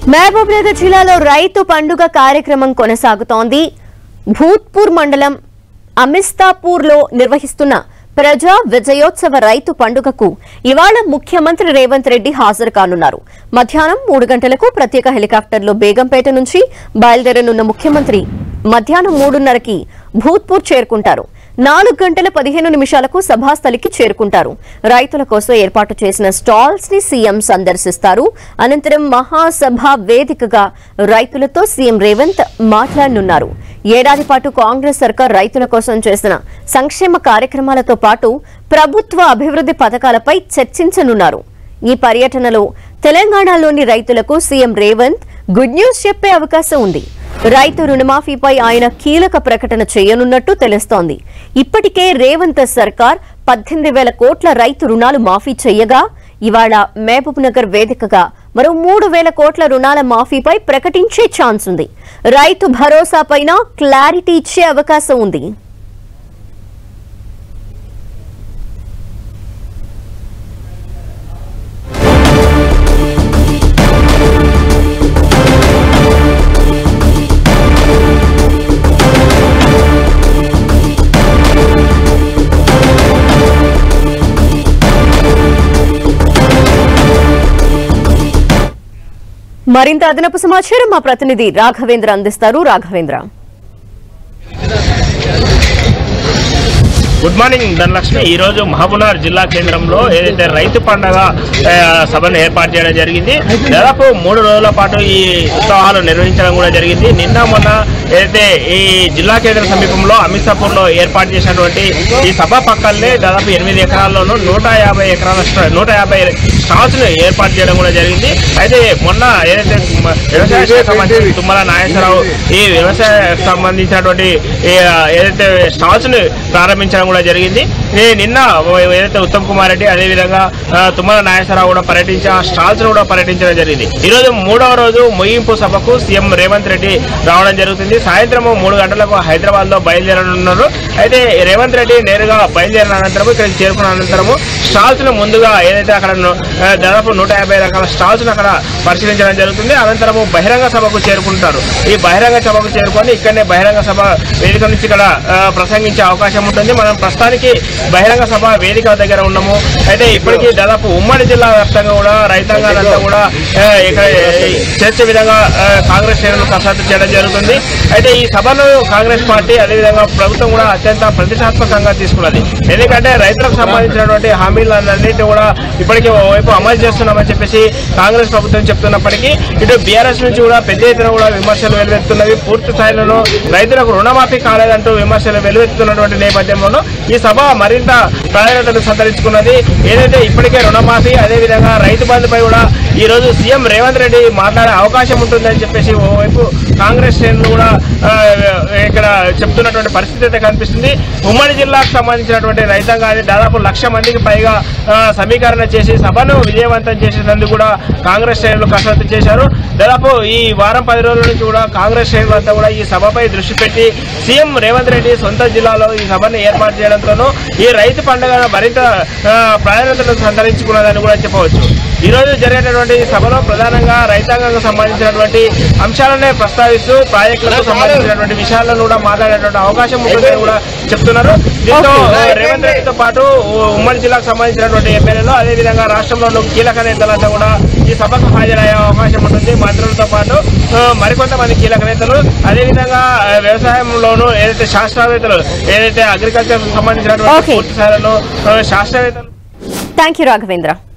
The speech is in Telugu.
మహబూబ్ నగర్ జిల్లాలో రైతు పండుగ కార్యక్రమం కొనసాగుతోంది భూత్పూర్ మండలం అమిస్తాపూర్లో నిర్వహిస్తున్న ప్రజా విజయోత్సవ రైతు పండుగకు ఇవాళ ముఖ్యమంత్రి రేవంత్ రెడ్డి హాజరు కానున్నారు మధ్యాహ్నం మూడు గంటలకు ప్రత్యేక హెలికాప్టర్లో బేగంపేట నుంచి బయలుదేరనున్న ముఖ్యమంత్రి మధ్యాహ్నం మూడున్నరకి భూత్పూర్ చేరుకుంటారు నాలుగు గంటల పదిహేను నిమిషాలకు సభాస్థలికి చేరుకుంటారు రైతుల కోసం ఏర్పాటు చేసిన స్టాల్స్ ని సీఎం సందర్శిస్తారు అనంతరం మహాసభ వేదికగా రైతులతో సీఎం రేవంత్ మాట్లాడనున్నారు ఏడాది పాటు కాంగ్రెస్ సర్కార్ రైతుల కోసం చేసిన సంక్షేమ కార్యక్రమాలతో పాటు ప్రభుత్వ అభివృద్ధి పథకాలపై చర్చించనున్నారు ఈ పర్యటనలో తెలంగాణలోని రైతులకు సీఎం రేవంత్ గుడ్ న్యూస్ చెప్పే అవకాశం ఉంది రైతు రుణమాఫీపై ఆయన కీలక ప్రకటన చేయనున్నట్టు తెలుస్తోంది ఇప్పటికే రేవంత్ సర్కార్ పద్దెనిమిది వేల కోట్ల రైతు రుణాలు మాఫీ చేయగా ఇవాళ మహబూబ్ నగర్ వేదికగా మరో మూడు వేల కోట్ల రుణాల మాఫీపై ప్రకటించే ఛాన్స్ ఉంది రైతు భరోసాపైన క్లారిటీ ఇచ్చే అవకాశం ఉంది మరింత అదనపు సమాచారం మా ప్రతినిధి రాఘవేంద్ర అందిస్తారు రాఘవేంద్ర గుడ్ మార్నింగ్ ధనలక్ష్మి ఈ రోజు మహబూబ్నగర్ జిల్లా కేంద్రంలో ఏదైతే రైతు పండగ ఆ, సభను ఏర్పాటు చేయడం జరిగింది దాదాపు మూడు రోజుల పాటు ఈ ఉత్సవాలు నిర్వహించడం కూడా జరిగింది నిన్న మొన్న ఏదైతే ఈ జిల్లా కేంద్ర సమీపంలో అమితాపూర్లో ఏర్పాటు చేసినటువంటి ఈ సభ పక్కనే దాదాపు ఎనిమిది ఎకరాల్లోనూ నూట యాభై ఎకరాల స్ట- నూట యాభై స్టాల్స్ ను ఏర్పాటు చేయడం కూడా జరిగింది అయితే మొన్న ఏదైతే మ- వ్యవసాయ శాఖ మంత్రి తుమ్మల నాగేశ్వరరావు ఈ వ్యవసాయ సంబంధించినటువంటి ఈ, ఆ, ఏదైతే స్టాల్స్ ను ప్రారంభించడం కూడా జరిగింది ఈ నిన్న ఏదైతే ఉత్తమ్ కుమార్ రెడ్డి అదేవిధంగా ఆ, తుమ్మల నాగేశ్వరరావు కూడా పర్యటించి ఆ స్టాల్స్ ను కూడా పర్యటించడం జరిగింది ఈ రోజు మూడవ రోజు ముగింపు సభకు సీఎం రేవంత్ రెడ్డి రావడం జరుగుతుంది సాయంత్రం మూడు గంటలకు హైదరాబాద్ లో బయలుదేరనున్నారు అయితే రేవంత్ రెడ్డి నేరుగా బయలుదేరిన అనంతరం ఇక్కడికి చేరుకున్న అనంతరము స్టాల్స్ ను ముందుగా ఏదైతే అక్కడ ను- ఆ, దాదాపు నూట యాభై రకాల స్టాల్స్ ను అక్కడ పరిశీలించడం జరుగుతుంది అనంతరము బహిరంగ సభకు చేరుకుంటారు ఈ బహిరంగ సభకు చేరుకొని ఇక్కడనే బహిరంగ సభ వేదిక నుంచి ఇక్కడ ఆ, ప్రసంగించే అవకాశం ఉంటుంది మనం ప్రస్తుతానికి బహిరంగ సభ వేదిక దగ్గర ఉన్నాము అయితే ఇప్పటికీ దాదాపు ఉమ్మడి జిల్లా వ్యాప్తంగా కూడా రైతాంగాలంతా కూడా ఆ, ఇక్కడ ఆ, చర్చ విధంగా ఆ, కాంగ్రెస్ శ్రేణులు కసరత్తు చేయడం జరుగుతుంది అయితే ఈ సభను కాంగ్రెస్ పార్టీ అదేవిధంగా ప్రభుత్వం కూడా అత్యంత ప్రతిష్టాత్మకంగా తీసుకున్నది ఎందుకంటే రైతులకు సంబంధించినటువంటి హామీలన్నింటినీ కూడా ఇప్పటికే ఓవైపు అమలు చేస్తున్నామని చెప్పేసి కాంగ్రెస్ ప్రభుత్వం చెప్తున్నప్పటికీ ఇటు బీఆర్ఎస్ నుంచి కూడా పెద్ద ఎత్తున కూడా విమర్శలు వెలువెత్తున్నవి పూర్తి స్థాయిలో రైతులకు రుణమాఫీ కాలేదంటూ విమర్శలు వెలువెత్తుతున్నటువంటి నేపథ్యంలో ఈ సభ మరింత ప్రాధాన్యతను సంతరించుకున్నది ఏదైతే ఇప్పటికే రుణమాఫీ అదేవిధంగా రైతు బంధుపై కూడా ఈ రోజు సీఎం రేవంత్ రెడ్డి మాట్లాడే అవకాశం ఉంటుందని చెప్పేసి ఓవైపు కాంగ్రెస్ శ్రేణులు కూడా ఆ, ఇక్కడ చెప్తున్నటువంటి పరిస్థితి అయితే కనిపిస్తుంది ఉమ్మడి జిల్లాకు సంబంధించినటువంటి రైతాంగాన్ని దాదాపు లక్ష మందికి పైగా ఆ, సమీకరణ చేసి సభను విజయవంతం చేసేందుకు కూడా కాంగ్రెస్ శ్రేణులు కసరత్తు చేశారు దాదాపు ఈ వారం పది రోజుల నుంచి కూడా కాంగ్రెస్ శ్రేణులు అంతా కూడా ఈ సభపై దృష్టి పెట్టి సీఎం రేవంత్ రెడ్డి సొంత జిల్లాలో ఈ సభను ఏర్పాటు చేయడంతోనూ ఈ రైతు పండుగ మరింత ఆ, ప్రాధాన్యతను సంతరించుకున్నదని కూడా చెప్పవచ్చు ఈ రోజు జరిగేటటువంటి ఈ సభలో ప్రధానంగా రైతాంగానికి సంబంధించినటువంటి అంశాలనే ప్రస్తావిస్తూ ప్రాజెక్టులకు సంబంధించినటువంటి విషయాలను కూడా మాట్లాడేటువంటి అవకాశం ఉంటుందని కూడా చెప్తున్నారు దీంతో Okay. రేవంత్ రెడ్డితో పాటు ఉమ్మడి జిల్లాకు సంబంధించినటువంటి ఎమ్మెల్యేలు అదేవిధంగా రాష్ట్రంలో ఉన్న కీలక నేతలంతా కూడా ఈ సభకు హాజరయ్యే అవకాశం ఉంటుంది మంత్రులతో పాటు ఆ, మరికొంతమంది కీలక నేతలు అదేవిధంగా ఆ, వ్యవసాయంలోనూ ఏదైతే శాస్త్రవేత్తలు ఏదైతే అగ్రికల్చర్ సంబంధించినటువంటి Okay. పూర్తి స్థాయిలో ఆ, శాస్త్రవేత్తలు థ్యాంక్ యూ రాఘవేంద్ర